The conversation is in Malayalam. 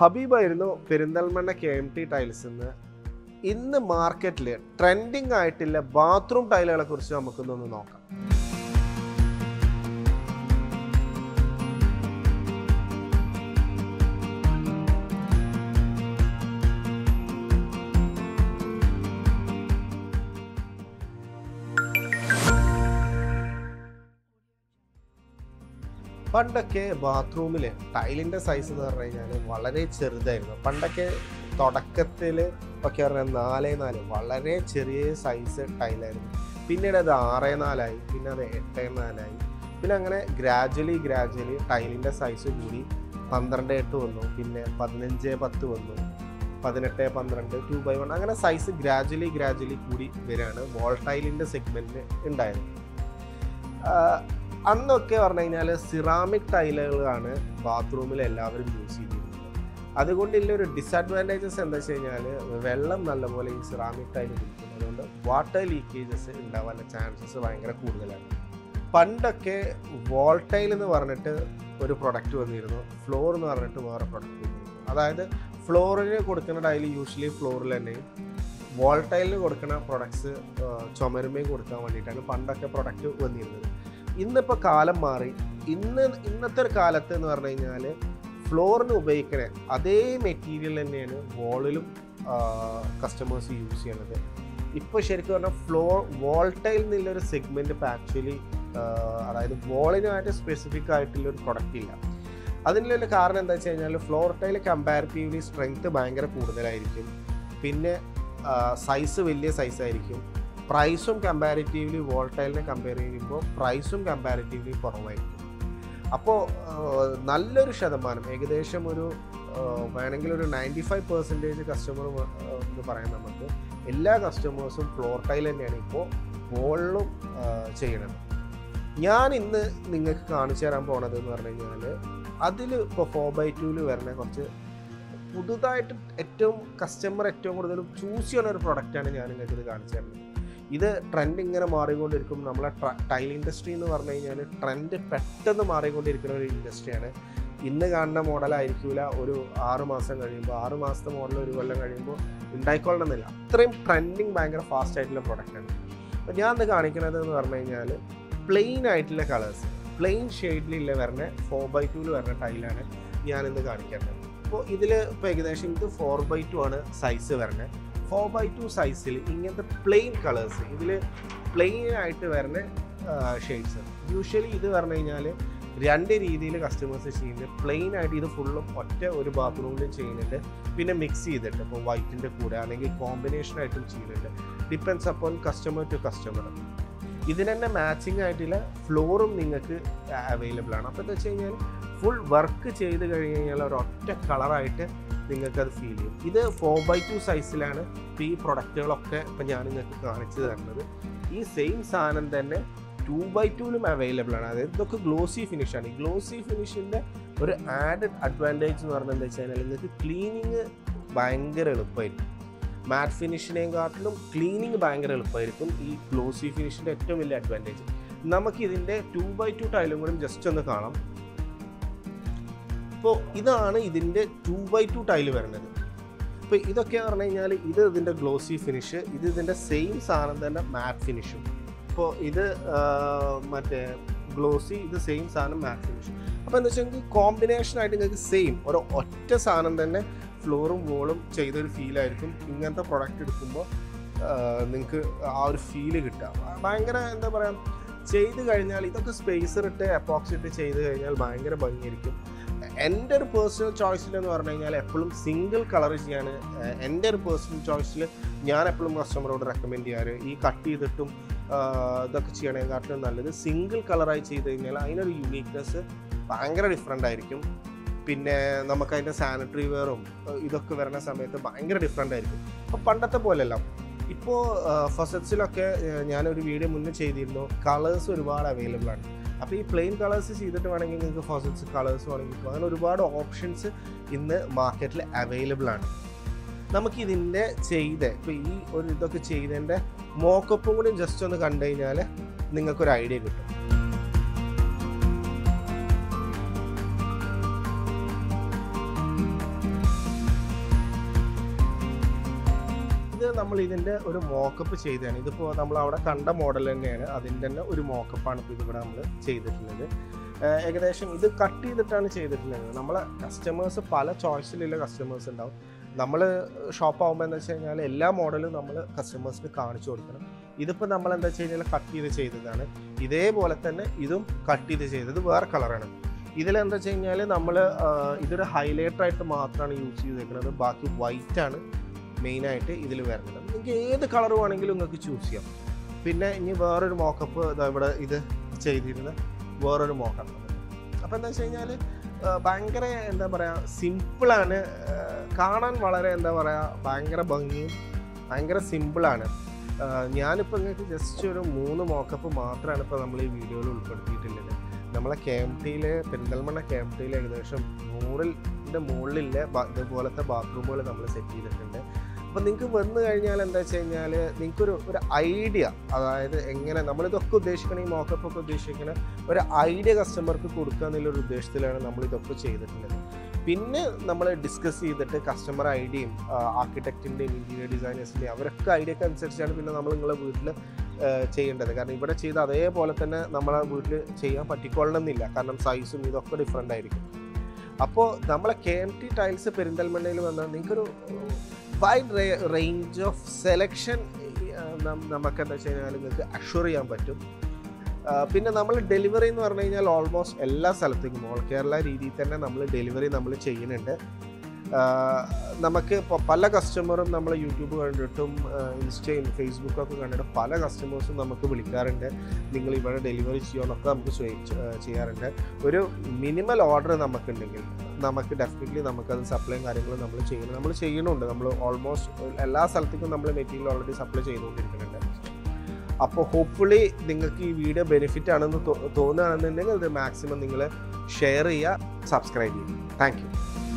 ഹബീബായിരുന്നു Perinthalmanna K M T tiles നിന്ന് ഇന്ന് മാർക്കറ്റിൽ ട്രെൻഡിങ് ആയിട്ടുള്ള ബാത്റൂം ടൈലുകളെ കുറിച്ച് നമുക്കൊന്നൊന്ന് നോക്കാം പണ്ടൊക്കെ ബാത്റൂമിൽ ടൈലിൻ്റെ സൈസ് എന്ന് പറഞ്ഞു കഴിഞ്ഞാൽ വളരെ ചെറുതായിരുന്നു പണ്ടൊക്കെ തുടക്കത്തിൽ ഒക്കെ പറഞ്ഞാൽ നാല് നാല് വളരെ ചെറിയ സൈസ് ടൈലായിരുന്നു പിന്നീട് അത് ആറ് നാലായി പിന്നെ അത് എട്ട് നാലായി പിന്നെ അങ്ങനെ ഗ്രാജ്വലി ഗ്രാജ്വലി ടൈലിൻ്റെ സൈസ് കൂടി പന്ത്രണ്ട് എട്ട് വന്നു പിന്നെ പതിനഞ്ച് പത്ത് വന്നു പതിനെട്ട് പന്ത്രണ്ട് ടു ബൈ വൺ അങ്ങനെ സൈസ് ഗ്രാജ്വലി ഗ്രാജ്വലി കൂടി വരികയാണ് വോൾ ടൈലിൻ്റെ സെഗ്മെൻറ്റ് ഉണ്ടായത് ആഹ് അന്നൊക്കെ പറഞ്ഞു കഴിഞ്ഞാൽ സിറാമിക് ടൈലുകളാണ് ബാത്റൂമിൽ എല്ലാവരും യൂസ് ചെയ്തിരുന്നത് അതുകൊണ്ടുള്ള ഒരു ഡിസഡ്വാൻറ്റേജസ് എന്താ വെച്ച് കഴിഞ്ഞാൽ വെള്ളം നല്ലപോലെ ഈ സിറാമിക് ടൈൽ കുടിക്കും അതുകൊണ്ട് വാട്ടർ ലീക്കേജസ് ഉണ്ടാവാനുള്ള ചാൻസസ് ഭയങ്കര കൂടുതലാണ് പണ്ടൊക്കെ വോൾ ടൈൽ എന്ന് പറഞ്ഞിട്ട് ഒരു പ്രൊഡക്റ്റ് വന്നിരുന്നു ഫ്ലോർ എന്ന് പറഞ്ഞിട്ട് വേറെ പ്രൊഡക്റ്റ് വന്നിരുന്നു അതായത് ഫ്ലോറിന് കൊടുക്കുന്ന ടൈൽ യൂഷ്വലി ഫ്ലോറിൽ തന്നെയും വോൾ ടൈലിന് കൊടുക്കുന്ന പ്രൊഡക്ട്സ് ചുമരുമേ കൊടുക്കാൻ വേണ്ടിയിട്ടാണ് പണ്ടൊക്കെ പ്രൊഡക്റ്റ് വന്നിരുന്നത് ഇന്നിപ്പോൾ കാലം മാറി ഇന്ന് ഇന്നത്തെ ഒരു കാലത്ത് എന്ന് പറഞ്ഞു കഴിഞ്ഞാൽ ഫ്ലോറിന് ഉപയോഗിക്കണ അതേ മെറ്റീരിയൽ തന്നെയാണ് വോളിലും കസ്റ്റമേഴ്സ് യൂസ് ചെയ്യണത് ഇപ്പോൾ ശരിക്കും പറഞ്ഞാൽ ഫ്ലോർ വോൾട്ടൈൽ എന്നുള്ളൊരു സെഗ്മെൻറ്റ് ഇപ്പോൾ ആക്ച്വലി അതായത് വോളിനായിട്ട് സ്പെസിഫിക് ആയിട്ടുള്ള ഒരു പ്രൊഡക്റ്റ് ഇല്ല അതിനുള്ള കാരണം എന്താ വെച്ച് കഴിഞ്ഞാൽ ഫ്ലോർ ടൈൽ കമ്പാരിറ്റീവ്ലി സ്ട്രെങ്ത് ഭയങ്കര കൂടുതലായിരിക്കും പിന്നെ സൈസ് വലിയ സൈസ് ആയിരിക്കും പ്രൈസും കമ്പാരിറ്റീവ്ലി വോൾട്ടൈലിനെ കമ്പയർ ചെയ്യുമ്പോൾ പ്രൈസും കമ്പാരിറ്റീവ്ലി കുറവായിരിക്കും അപ്പോൾ നല്ലൊരു ശതമാനം ഏകദേശം ഒരു ആഹ് വേണമെങ്കിൽ ഒരു നയൻറ്റി ഫൈവ് പെർസെൻറ്റേജ് കസ്റ്റമർ എന്ന് പറയാം നമുക്ക് എല്ലാ കസ്റ്റമേഴ്സും ഫ്ലോർ ടൈൽ തന്നെയാണ് ഇപ്പോൾ വോളിലും ചെയ്യണത് ഞാൻ ഇന്ന് നിങ്ങൾക്ക് കാണിച്ചു തരാൻ പോണത് എന്ന് പറഞ്ഞു കഴിഞ്ഞാൽ അതിൽ ഇപ്പോൾ ഫോർ ബൈ ടൂവിൽ വരുന്ന കുറച്ച് പുതുതായിട്ട് ഏറ്റവും കസ്റ്റമർ ഏറ്റവും കൂടുതൽ ചൂസ് ചെയ്യുന്ന ഒരു പ്രൊഡക്റ്റാണ് ഞാൻ നിങ്ങൾക്ക് ഇത് കാണിച്ചു തരുന്നത് ഇത് ട്രെൻഡ് ഇങ്ങനെ മാറിക്കൊണ്ടിരിക്കും നമ്മളെ ടൈൽ ഇൻഡസ്ട്രി എന്ന് പറഞ്ഞു കഴിഞ്ഞാൽ ട്രെൻഡ് പെട്ടെന്ന് മാറിക്കൊണ്ടിരിക്കുന്ന ഒരു ഇൻഡസ്ട്രിയാണ് ഇന്ന് കാണുന്ന മോഡലായിരിക്കില്ല ഒരു ആറ് മാസം കഴിയുമ്പോൾ ആറ് മാസത്തെ മോഡൽ ഒരു കൊല്ലം കഴിയുമ്പോൾ ഉണ്ടായിക്കൊള്ളണമെന്നില്ല അത്രയും ട്രെൻഡിങ് ഭയങ്കര ഫാസ്റ്റ് ആയിട്ടുള്ള പ്രൊഡക്റ്റാണ് അപ്പോൾ ഞാൻ ഇന്ന് കാണിക്കുന്നത് എന്ന് പറഞ്ഞു കഴിഞ്ഞാൽ പ്ലെയിൻ ആയിട്ടുള്ള കളേഴ്സ് പ്ലെയിൻ ഷെയ്ഡിലുള്ള വരുന്ന ഫോർ ബൈ ടൂവിൽ വരുന്ന ടൈലാണ് ഞാൻ ഇന്ന് കാണിക്കുന്നത് അപ്പോൾ ഇതിൽ ഇപ്പോൾ ഏകദേശം ഇത് ഫോർ ബൈ ടു ആണ് സൈസ് വരുന്നത് ഫോർ ബൈ ടു സൈസിൽ ഇങ്ങനത്തെ പ്ലെയിൻ കളേഴ്സ് ഇതിൽ പ്ലെയിൻ ആയിട്ട് വരുന്ന ഷെയ്ഡ്സ് യൂഷ്വലി ഇത് പറഞ്ഞു കഴിഞ്ഞാൽ രണ്ട് രീതിയിൽ കസ്റ്റമേഴ്സ് ചെയ്യുന്നത് പ്ലെയിൻ ആയിട്ട് ഇത് ഫുള്ളും ഒറ്റ ഒരു ബാത്റൂമിൽ ചെയ്യുന്നുണ്ട് പിന്നെ മിക്സ് ചെയ്തിട്ട് ഇപ്പോൾ വൈറ്റിൻ്റെ കൂടെ അല്ലെങ്കിൽ കോമ്പിനേഷൻ ആയിട്ടും ചെയ്യുന്നുണ്ട് depends upon customer to customer ഇതിന് തന്നെ മാച്ചിങ് ആയിട്ടുള്ള ഫ്ലോറും നിങ്ങൾക്ക് അവൈലബിൾ ആണ് അപ്പോൾ എന്താ വെച്ച് കഴിഞ്ഞാൽ ഫുൾ വർക്ക് ചെയ്ത് കഴിഞ്ഞ് കഴിഞ്ഞാൽ ഒരു ഒറ്റ കളറായിട്ട് നിങ്ങൾക്കത് ഫീൽ ചെയ്യും ഇത് ഫോർ ബൈ ടു സൈസിലാണ് ഇപ്പോൾ ഈ പ്രൊഡക്റ്റുകളൊക്കെ ഇപ്പം ഞാൻ നിങ്ങൾക്ക് കാണിച്ചു തരുന്നത് ഈ സെയിം സാധനം തന്നെ ടു ബൈ ടൂവിലും അവൈലബിൾ ആണ് അതായത് ഇതൊക്കെ ഗ്ലോസി ഫിനിഷാണ് ഈ ഗ്ലോസി ഫിനിഷിൻ്റെ ഒരു ആഡഡ് അഡ്വാൻറ്റേജ് എന്ന് പറഞ്ഞാൽ എന്താ വെച്ച് കഴിഞ്ഞാൽ നിങ്ങൾക്ക് ക്ലീനിങ് ഭയങ്കര എളുപ്പമായിരിക്കും മാറ്റ് ഫിനിഷിനെയും കാട്ടിലും ക്ലീനിങ് ഭയങ്കര എളുപ്പമായിരിക്കും ഈ ഗ്ലോസി ഫിനിഷിൻ്റെ ഏറ്റവും വലിയ അഡ്വാൻറ്റേജ് നമുക്ക് ഇതിൻ്റെ ടു ബൈ ടു ടൈലും കൂടി ജസ്റ്റ് ഒന്ന് കാണാം ഇപ്പോൾ ഇതാണ് ഇതിൻ്റെ ടു ബൈ ടു ടൈല് വരുന്നത് ഇപ്പോൾ ഇതൊക്കെ പറഞ്ഞു കഴിഞ്ഞാൽ ഇത് ഇതിൻ്റെ ഗ്ലോസി ഫിനിഷ് ഇത് ഇതിൻ്റെ സെയിം സാധനം തന്നെ മാറ്റ് ഫിനിഷും ഇപ്പോൾ ഇത് ആ, മറ്റേ ഗ്ലോസി ഇത് സെയിം സാധനം മാറ്റ് ഫിനിഷ് അപ്പോൾ എന്താ വെച്ചാൽ കോമ്പിനേഷൻ ആയിട്ട് നിങ്ങൾക്ക് സെയിം ഒരു ഒറ്റ സാധനം തന്നെ ഫ്ലോറും വോളും ചെയ്തൊരു ഫീലായിരിക്കും ഇങ്ങനത്തെ പ്രൊഡക്റ്റ് എടുക്കുമ്പോൾ നിങ്ങൾക്ക് ആ ഒരു ഫീല് കിട്ടുക ഭയങ്കര എന്താ പറയുക ചെയ്ത് കഴിഞ്ഞാൽ ഇതൊക്കെ സ്പേസർ ഇട്ട് അപ്പോക്സ് ഇട്ട് ചെയ്ത് കഴിഞ്ഞാൽ ഭയങ്കര ഭംഗിയായിരിക്കും എൻ്റെ ഒരു പേഴ്സണൽ ചോയ്സിൽ എന്ന് പറഞ്ഞു കഴിഞ്ഞാൽ എപ്പോഴും സിംഗിൾ കളർ ചെയ്യാൻ ഏഹ്, എൻ്റെ ഒരു പേഴ്സണൽ ചോയ്സിൽ ഞാൻ എപ്പോഴും കസ്റ്റമറോട് റെക്കമെൻഡ് ചെയ്യാറ് ഈ കട്ട് ചെയ്തിട്ടും ആഹ്, ഇതൊക്കെ ചെയ്യണേക്കാട്ടിലും നല്ലത് സിംഗിൾ കളറായി ചെയ്ത് കഴിഞ്ഞാൽ അതിനൊരു യുണീക്നെസ് ഭയങ്കര ഡിഫറെൻ്റ് ആയിരിക്കും പിന്നെ നമുക്ക് അതിൻ്റെ സാനിറ്ററി വെയറും ഇതൊക്കെ വരുന്ന സമയത്ത് ഭയങ്കര ഡിഫറെൻ്റ് ആയിരിക്കും അപ്പോൾ പണ്ടത്തെ പോലെയല്ല ഇപ്പോൾ ഫസറ്റ്സിലൊക്കെ ഞാനൊരു വീഡിയോ മുന്നേ ചെയ്തിരുന്നു കളേഴ്സ് ഒരുപാട് അവൈലബിൾ ആണ് അപ്പോൾ ഈ പ്ലെയിൻ കളേഴ്സ് ചെയ്തിട്ട് വേണമെങ്കിൽ നിങ്ങൾക്ക് ഫസറ്റ്സ് കളേഴ്സ് വേണമെങ്കിൽ ഇപ്പോൾ അങ്ങനെ ഒരുപാട് ഓപ്ഷൻസ് ഇന്ന് മാർക്കറ്റിൽ അവൈലബിൾ ആണ് നമുക്ക് ഇതിൻ്റെ ചെയ്ത ഇപ്പോൾ ഈ ഒരു ഇതൊക്കെ ചെയ്തതിൻ്റെ മോക്കപ്പും കൂടി ജസ്റ്റ് ഒന്ന് കണ്ടു കഴിഞ്ഞാൽ നിങ്ങൾക്കൊരു ഐഡിയ കിട്ടും നമ്മൾ ഇതിൻ്റെ ഒരു മോക്കപ്പ് ചെയ്തതാണ് ഇതിപ്പോൾ നമ്മൾ അവിടെ കണ്ട മോഡൽ തന്നെയാണ് അതിൻ്റെ തന്നെ ഒരു മോക്കപ്പാണ് ഇപ്പോൾ ഇതിവിടെ നമ്മൾ ചെയ്തിട്ടുള്ളത് ഏഹ് ഏകദേശം ഇത് കട്ട് ചെയ്തിട്ടാണ് ചെയ്തിട്ടുള്ളത് നമ്മളെ കസ്റ്റമേഴ്സ് പല ചോയ്സിലുള്ള കസ്റ്റമേഴ്സ് ഉണ്ടാവും നമ്മൾ ഷോപ്പ് ആകുമ്പോൾ എന്താ വെച്ച് കഴിഞ്ഞാൽ എല്ലാ മോഡലും നമ്മൾ കസ്റ്റമേഴ്സിന് കാണിച്ചു കൊടുക്കണം ഇതിപ്പോൾ നമ്മൾ എന്താ വെച്ച് കഴിഞ്ഞാൽ കട്ട് ചെയ്ത് ചെയ്തതാണ് ഇതേപോലെ തന്നെ ഇതും കട്ട് ചെയ്ത് ചെയ്തത് വേറെ കളറാണ് ഇതിലെന്താ വെച്ച് കഴിഞ്ഞാൽ നമ്മൾ ഇതൊരു ഹൈലൈറ്റർ ആയിട്ട് മാത്രമാണ് യൂസ് ചെയ്തേക്കുന്നത് ബാക്കി വൈറ്റ് ആണ് മെയിനായിട്ട് ഇതിൽ വരുന്നത് നിങ്ങൾക്ക് ഏത് കളർ വേണമെങ്കിലും നിങ്ങൾക്ക് ചൂസ് ചെയ്യാം പിന്നെ ഇനി വേറൊരു മോക്കപ്പ് ഇവിടെ ഇത് ചെയ്തിരുന്ന വേറൊരു മോക്കപ്പ് അപ്പോൾ എന്താ വെച്ച് കഴിഞ്ഞാൽ ഭയങ്കര എന്താ പറയുക സിമ്പിളാണ് കാണാൻ വളരെ എന്താ പറയുക ഭയങ്കര ഭംഗിയും ഭയങ്കര സിമ്പിളാണ് ഞാനിപ്പോൾ നിങ്ങൾക്ക് ജസ്റ്റ് ഒരു മൂന്ന് മോക്കപ്പ് മാത്രമാണ് ഇപ്പോൾ നമ്മൾ ഈ വീഡിയോയിൽ ഉൾപ്പെടുത്തിയിട്ടുള്ളത് നമ്മളെ കെ എം ടിയിൽ പെരിന്തൽമണ്ണ കെ എം ടിയിൽ ഏകദേശം നൂറിൻ്റെ മുകളിലെ ബ- ഇതുപോലത്തെ ബാത്റൂമുകൾ നമ്മൾ സെറ്റ് ചെയ്തിട്ടുണ്ട് അപ്പം നിങ്ങൾക്ക് വന്നു കഴിഞ്ഞാൽ എന്താ വെച്ച് കഴിഞ്ഞാൽ നിങ്ങൾക്കൊരു ഒരു ഐഡിയ അതായത് എങ്ങനെ നമ്മളിതൊക്കെ ഉദ്ദേശിക്കണ ഈ മോക്കപ്പ് ഒക്കെ ഉദ്ദേശിക്കണ ഒരു ഐഡിയ കസ്റ്റമർക്ക് കൊടുക്കുക എന്നുള്ളൊരു ഉദ്ദേശത്തിലാണ് നമ്മൾ ഇതൊക്കെ ചെയ്തിട്ടുള്ളത് പിന്നെ നമ്മൾ ഡിസ്കസ് ചെയ്തിട്ട് കസ്റ്റമർ ഐഡിയയും ആർക്കിടെക്റ്റിൻ്റെയും ഇൻറ്റീരിയർ ഡിസൈനേഴ്സിൻ്റെയും അവരൊക്കെ ഐഡിയക്ക് അനുസരിച്ചാണ് പിന്നെ നമ്മൾ നിങ്ങളെ വീട്ടിൽ ചെയ്യേണ്ടത് കാരണം ഇവിടെ ചെയ്ത് അതേപോലെ തന്നെ നമ്മളെ വീട്ടിൽ ചെയ്യാൻ പറ്റിക്കൊള്ളണമെന്നില്ല കാരണം സൈസും ഇതൊക്കെ ഡിഫറെൻ്റ് ആയിരിക്കും അപ്പോൾ നമ്മളെ കെ എം ടി ടൈൽസ് പെരിന്തൽമണ്ണയിൽ വന്നാൽ നിങ്ങൾക്കൊരു വൈഡ് റേഞ്ച് ഓഫ് സെലക്ഷൻ നമുക്ക് എന്താ വെച്ച് കഴിഞ്ഞാൽ നിങ്ങൾക്ക് അഷ്വർ ചെയ്യാൻ പറ്റും ആ, പിന്നെ നമ്മൾ ഡെലിവറി എന്ന് പറഞ്ഞു കഴിഞ്ഞാൽ ഓൾമോസ്റ്റ് എല്ലാ സ്ഥലത്തേക്കും ഓൾ കേരള രീതിയിൽ തന്നെ നമ്മൾ ഡെലിവറി നമ്മൾ ചെയ്യുന്നുണ്ട് ആ, നമുക്ക് ഇപ്പോൾ പല കസ്റ്റമറും നമ്മൾ യൂട്യൂബ് കണ്ടിട്ടും ആ, ഇൻസ്റ്റയും ഫേസ്ബുക്കും ഒക്കെ കണ്ടിട്ട് പല കസ്റ്റമേഴ്സും നമുക്ക് വിളിക്കാറുണ്ട് നിങ്ങൾ ഇവിടെ ഡെലിവറി ചെയ്യുമെന്നൊക്കെ നമുക്ക് ചോദിച്ച്- ആ, ചെയ്യാറുണ്ട് ഒരു മിനിമൽ ഓർഡർ നമുക്കുണ്ടെങ്കിൽ നമുക്ക് ഡെഫിനറ്റ്ലി നമുക്കത് സപ്ലൈയും കാര്യങ്ങളും നമ്മൾ ചെയ്യണം നമ്മൾ ചെയ്യണമുണ്ട് നമ്മൾ ഓൾമോസ്റ്റ് എല്ലാ സ്ഥലത്തേക്കും നമ്മൾ മെറ്റീരിയൽ ഓൾറെഡി സപ്ലൈ ചെയ്തുകൊണ്ടിരിക്കുന്നുണ്ട് അപ്പോൾ ഹോപ്പ്ഫുള്ളി നിങ്ങൾക്ക് ഈ വീഡിയോ ബെനിഫിറ്റ് ആണെന്ന് തോ- തോന്നുകയാണെന്നുണ്ടെങ്കിൽ ഇത് മാക്സിമം നിങ്ങൾ ഷെയർ ചെയ്യുക സബ്സ്ക്രൈബ് ചെയ്യുക താങ്ക് യു